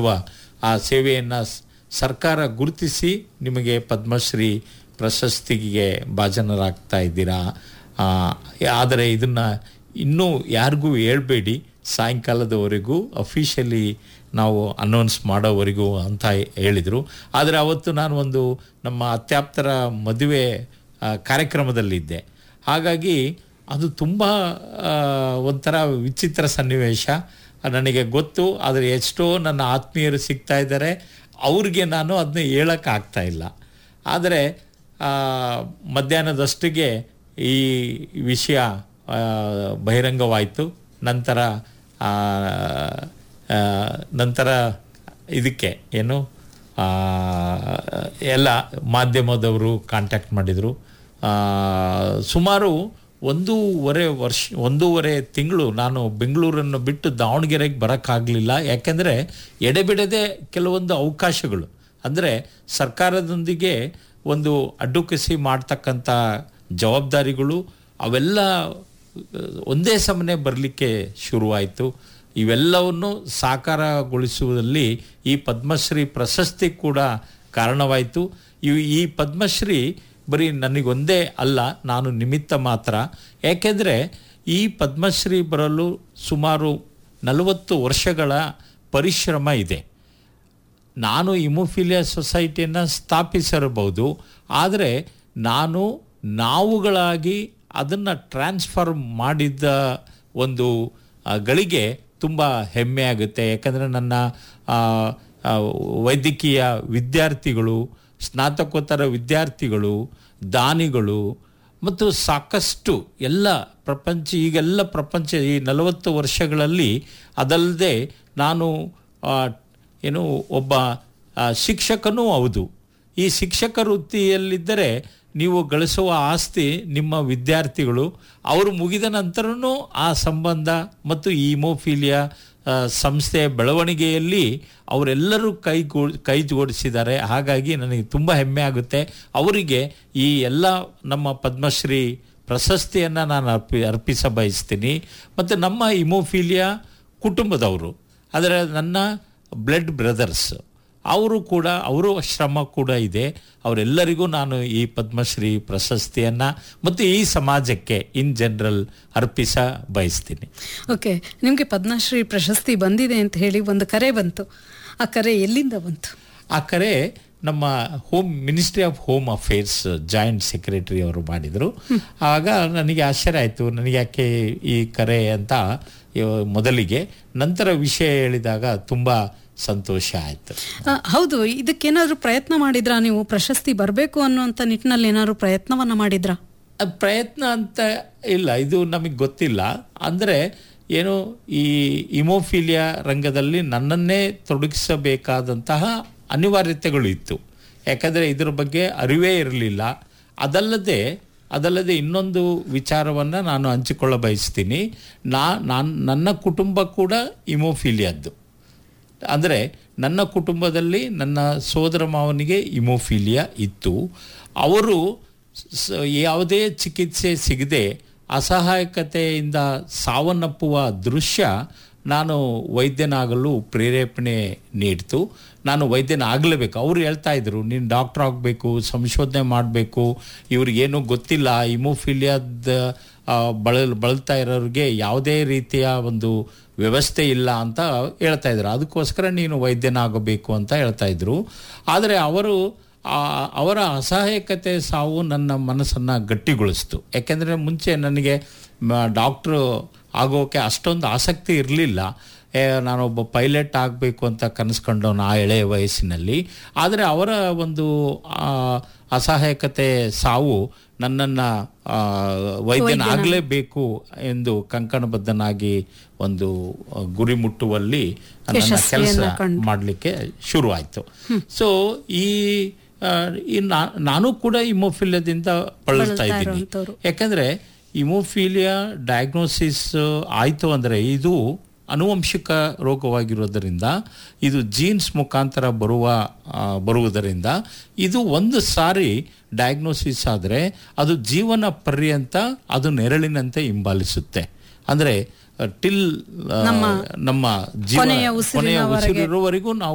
ನೀಡುವ ಆ ಸೇವೆಯನ್ನು ಸರ್ಕಾರ ಗುರುತಿಸಿ ನಿಮಗೆ ಪದ್ಮಶ್ರೀ ಪ್ರಶಸ್ತಿಗೆ ಭಾಜನರಾಗ್ತಾ ಇದ್ದೀರಾ ಆ, ಆದರೆ ಇದನ್ನು ಇನ್ನೂ ಯಾರಿಗೂ ಹೇಳ್ಬೇಡಿ ಸಾಯಂಕಾಲದವರೆಗೂ ಅಫಿಷಿಯಲಿ ನಾವು ಅನೌನ್ಸ್ ಮಾಡೋವರೆಗೂ ಅಂತ ಹೇಳಿದರು ಆದರೆ ಅವತ್ತು ನಾನು ಒಂದು ನಮ್ಮ ಅತ್ಯಾಪ್ತರ ಮದುವೆ ಆ, ಕಾರ್ಯಕ್ರಮದಲ್ಲಿದ್ದೆ ಹಾಗಾಗಿ ಅದು ತುಂಬ ಆ, ಒಂಥರ ವಿಚಿತ್ರ ಸನ್ನಿವೇಶ ನನಗೆ ಗೊತ್ತು ಆದರೆ ಎಷ್ಟೋ ನನ್ನ ಆತ್ಮೀಯರು ಸಿಗ್ತಾ ಇದ್ದಾರೆ ಅವ್ರಿಗೆ ನಾನು ಅದನ್ನ ಹೇಳೋಕ್ಕೆ ಆಗ್ತಾ ಇಲ್ಲ ಆದರೆ ಆ, ಮಧ್ಯಾಹ್ನದಷ್ಟಿಗೆ ಈ ವಿಷಯ ಆ, ಬಹಿರಂಗವಾಯಿತು ನಂತರ ಆ, ಆ, ನಂತರ ಇದಕ್ಕೆ ಏನು ಆ, ಎಲ್ಲ ಮಾಧ್ಯಮದವರು ಕಾಂಟ್ಯಾಕ್ಟ್ ಮಾಡಿದರು ಸುಮಾರು ಒಂದೂವರೆ ವರ್ಷ ಒಂದೂವರೆ ತಿಂಗಳು ನಾನು ಬೆಂಗಳೂರನ್ನು ಬಿಟ್ಟು ದಾವಣಗೆರೆಗೆ ಬರೋಕ್ಕಾಗಲಿಲ್ಲ ಯಾಕೆಂದರೆ ಎಡೆಬಿಡದೆ ಕೆಲವೊಂದು ಅವಕಾಶಗಳು ಅಂದರೆ ಸರ್ಕಾರದೊಂದಿಗೆ ಒಂದು ಅಡ್ವೊಕಸಿ ಮಾಡ್ತಕ್ಕಂಥ ಜವಾಬ್ದಾರಿಗಳು ಅವೆಲ್ಲ ಒಂದೇ ಸಮನೆ ಬರಲಿಕ್ಕೆ ಶುರುವಾಯಿತು ಇವೆಲ್ಲವನ್ನು ಸಾಕಾರಗೊಳಿಸುವುದರಲ್ಲಿ ಈ ಪದ್ಮಶ್ರೀ ಪ್ರಶಸ್ತಿ ಕೂಡ ಕಾರಣವಾಯಿತು ಇವು ಈ ಪದ್ಮಶ್ರೀ ಬರೀ ನನಗೊಂದೇ ಅಲ್ಲ ನಾನು ನಿಮಿತ್ತ ಮಾತ್ರ ಯಾಕೆಂದರೆ ಈ ಪದ್ಮಶ್ರೀ ಬರಲು ಸುಮಾರು ನಲವತ್ತು ವರ್ಷಗಳ ಪರಿಶ್ರಮ ಇದೆ ನಾನು ಇಮೋಫಿಲಿಯಾ ಸೊಸೈಟಿಯನ್ನು ಸ್ಥಾಪಿಸಿರಬಹುದು ಆದರೆ ನಾನು ನಾವುಗಳಾಗಿ ಅದನ್ನು ಟ್ರಾನ್ಸ್ಫರ್ ಮಾಡಿದ್ದ ಒಂದು ಆ, ಗಳಿಗೆ ತುಂಬ ಹೆಮ್ಮೆ ಆಗುತ್ತೆ ಯಾಕಂದರೆ ನನ್ನ ಆ, ಆ, ವೈದ್ಯಕೀಯ ವಿದ್ಯಾರ್ಥಿಗಳು ಸ್ನಾತಕೋತ್ತರ ವಿದ್ಯಾರ್ಥಿಗಳು ದಾನಿಗಳು ಮತ್ತು ಸಾಕಷ್ಟು ಎಲ್ಲ ಪ್ರಪಂಚ ಈಗೆಲ್ಲ ಪ್ರಪಂಚ ಈ ನಲವತ್ತು ವರ್ಷಗಳಲ್ಲಿ ಅದಲ್ಲದೆ ನಾನು ಆ, ಏನು ಒಬ್ಬ ಆ, ಶಿಕ್ಷಕನೂ ಹೌದು ಈ ಶಿಕ್ಷಕ ವೃತ್ತಿಯಲ್ಲಿದ್ದರೆ ನೀವು ಗಳಿಸುವ ಆಸ್ತಿ ನಿಮ್ಮ ವಿದ್ಯಾರ್ಥಿಗಳು ಅವರು ಮುಗಿದ ನಂತರನೂ ಆ ಸಂಬಂಧ ಮತ್ತು ಈ ಇಮೋಫಿಲಿಯಾ ಆ, ಸಂಸ್ಥೆಯ ಬೆಳವಣಿಗೆಯಲ್ಲಿ ಅವರೆಲ್ಲರೂ ಕೈ ಕೈ ಜೋಡಿಸಿದ್ದಾರೆ ಹಾಗಾಗಿ ನನಗೆ ತುಂಬ ಹೆಮ್ಮೆ ಆಗುತ್ತೆ ಅವರಿಗೆ ಈ ಎಲ್ಲ ನಮ್ಮ ಪದ್ಮಶ್ರೀ ಪ್ರಶಸ್ತಿಯನ್ನು ನಾನು ಅರ್ಪಿ ಅರ್ಪಿಸ ಬಯಸ್ತೀನಿ ಮತ್ತು ನಮ್ಮ ಇಮೋಫಿಲಿಯಾ ಕುಟುಂಬದವರು ಆದರೆ ನನ್ನ ಬ್ಲಡ್ ಬ್ರದರ್ಸ್ ಅವರು ಕೂಡ ಅವರು ಶ್ರಮ ಕೂಡ ಇದೆ ಅವರೆಲ್ಲರಿಗೂ ನಾನು ಈ ಪದ್ಮಶ್ರೀ ಪ್ರಶಸ್ತಿಯನ್ನು ಮತ್ತು ಈ ಸಮಾಜಕ್ಕೆ ಇನ್ ಜನರಲ್ ಅರ್ಪಿಸ ಬಯಸ್ತೀನಿ ಓಕೆ ನಿಮಗೆ ಪದ್ಮಶ್ರೀ ಪ್ರಶಸ್ತಿ ಬಂದಿದೆ ಅಂತ ಹೇಳಿ ಒಂದು ಕರೆ ಬಂತು ಆ ಕರೆ ಎಲ್ಲಿಂದ ಬಂತು ಆ ಕರೆ ನಮ್ಮ home ministry of home affairs joint secretary ಅವರು ಮಾಡಿದರು ಆಗ ನನಗೆ ಆಶ್ಚರ್ಯ ಆಯಿತು ನನಗೆ ಯಾಕೆ ಈ ಕರೆ ಅಂತ ಇವ- ಮೊದಲಿಗೆ ನಂತರ ವಿಷಯ ಹೇಳಿದಾಗ ತುಂಬ ಸಂತೋಷ ಆಯಿತು ಆ, ಹೌದು ಇದಕ್ಕೇನಾದ್ರೂ ಪ್ರಯತ್ನ ಮಾಡಿದ್ರಾ ನೀವು ಪ್ರಶಸ್ತಿ ಬರಬೇಕು ಅನ್ನುವಂಥ ನಿಟ್ಟಿನಲ್ಲಿ ಏನಾದ್ರು ಪ್ರಯತ್ನವನ್ನ ಮಾಡಿದ್ರಾ ಅದ್ ಪ್ರಯತ್ನ ಅಂತ ಇಲ್ಲ ಇದು ನಮಗೆ ಗೊತ್ತಿಲ್ಲ ಅಂದರೆ ಏನು ಈ ಇಮೋಫಿಲಿಯಾ ರಂಗದಲ್ಲಿ ನನ್ನನ್ನೇ ತೊಡಗಿಸಬೇಕಾದಂತಹ ಅನಿವಾರ್ಯತೆಗಳು ಇತ್ತು ಯಾಕಂದರೆ ಇದ್ರ ಬಗ್ಗೆ ಅರಿವೇ ಇರಲಿಲ್ಲ ಅದಲ್ಲದೆ ಅದಲ್ಲದೆ ಇನ್ನೊಂದು ವಿಚಾರವನ್ನು ನಾನು ಹಂಚಿಕೊಳ್ಳ ಬಯಸ್ತೀನಿ ನಾ ನಾನು ನನ್ನ ಕುಟುಂಬ ಕೂಡ ಇಮೋಫಿಲಿಯಾದ್ದು ಅಂದರೆ ನನ್ನ ಕುಟುಂಬದಲ್ಲಿ ನನ್ನ ಸೋದರ ಮಾವನಿಗೆ ಇಮೋಫಿಲಿಯಾ ಇತ್ತು ಅವರು ಸ- ಯಾವುದೇ ಚಿಕಿತ್ಸೆ ಸಿಗದೆ ಅಸಹಾಯಕತೆಯಿಂದ ಸಾವನ್ನಪ್ಪುವ ದೃಶ್ಯ ನಾನು ವೈದ್ಯನಾಗಲು ಪ್ರೇರೇಪಣೆ ನೀಡ್ತು ನಾನು ವೈದ್ಯನಾಗಲೇಬೇಕು ಅವ್ರು ಹೇಳ್ತಾ ಇದ್ರು ನೀನು ಡಾಕ್ಟ್ರ್ ಆಗಬೇಕು ಸಂಶೋಧನೆ ಮಾಡಬೇಕು ಇವ್ರಿಗೇನು ಗೊತ್ತಿಲ್ಲ ಇಮೋಫಿಲಿಯಾದ ಆ, ಬಳ ಬಳಲ್ತಾ ಇರೋರಿಗೆ ಯಾವುದೇ ರೀತಿಯ ಒಂದು ವ್ಯವಸ್ಥೆ ಇಲ್ಲ ಅಂತ ಹೇಳ್ತಾ ಇದ್ರು ಅದಕ್ಕೋಸ್ಕರ ನೀನು ವೈದ್ಯನಾಗಬೇಕು ಅಂತ ಹೇಳ್ತಾ ಇದ್ರು ಆದರೆ ಅವರು ಆ, ಅವರ ಅಸಹಾಯಕತೆ ಸಾವು ನನ್ನ ಮನಸ್ಸನ್ನು ಗಟ್ಟಿಗೊಳಿಸ್ತು ಯಾಕೆಂದರೆ ಮುಂಚೆ ನನಗೆ ಡಾಕ್ಟ್ರು ಆಗೋಕೆ ಅಷ್ಟೊಂದು ಆಸಕ್ತಿ ಇರಲಿಲ್ಲ ನಾನೊಬ್ಬ ಪೈಲಟ್ ಆಗಬೇಕು ಅಂತ ಕನಸ್ಕೊಂಡವನು ಆ ಎಳೆಯ ವಯಸ್ಸಿನಲ್ಲಿ ಆದರೆ ಅವರ ಒಂದು ಆ, ಅಸಹಾಯಕತೆ ಸಾವು ನನ್ನನ್ನು ವೈದ್ಯನಾಗಲೇಬೇಕು ಎಂದು ಕಂಕಣಬದ್ಧನಾಗಿ ಒಂದು ಆ, ಗುರಿ ಮುಟ್ಟುವಲ್ಲಿ ನನ್ನ ಕೆಲಸ ಯಶಸ್ವಿಯನ್ನ ಕಂಡು. ಮಾಡಲಿಕ್ಕೆ ಶುರುವಾಯಿತು ಸೊ ಈ ಆ, ಈ ನಾ- ನಾನು ಕೂಡ ಇಮೋಫಿಲಿಯಾದಿಂದ ಬಳಲ್ತಾ ಬಳಲ್ತಾ ಇದ್ದೀನಿ ಇರೋಂಥವ್ರು. ಯಾಕಂದರೆ ಇಮೋಫಿಲಿಯಾ ಡಯಾಗ್ನೋಸಿಸ್ ಆಯಿತು ಅಂದರೆ ಇದು ಅನುವಂಶಿಕ ರೋಗವಾಗಿರೋದರಿಂದ ಇದು ಜೀನ್ಸ್ ಮುಖಾಂತರ ಬರುವ ಆ, ಬರುವುದರಿಂದ ಇದು ಒಂದು ಸಾರಿ ಡಯಾಗ್ನೋಸಿಸ್ ಆದರೆ ಅದು ಜೀವನ ಪರ್ಯಂತ ಅದು ನೆರಳಿನಂತೆ ಹಿಂಬಾಲಿಸುತ್ತೆ ಅಂದರೆ ಟಿಲ್ ನಮ್ಮ ಜೀವ ಕೊನೆಯ ಕೊನೆಯ ಉಸಿರಿನವರೆಗೆ. ಉಸಿರಿರುವವರೆಗೂ ನಾವು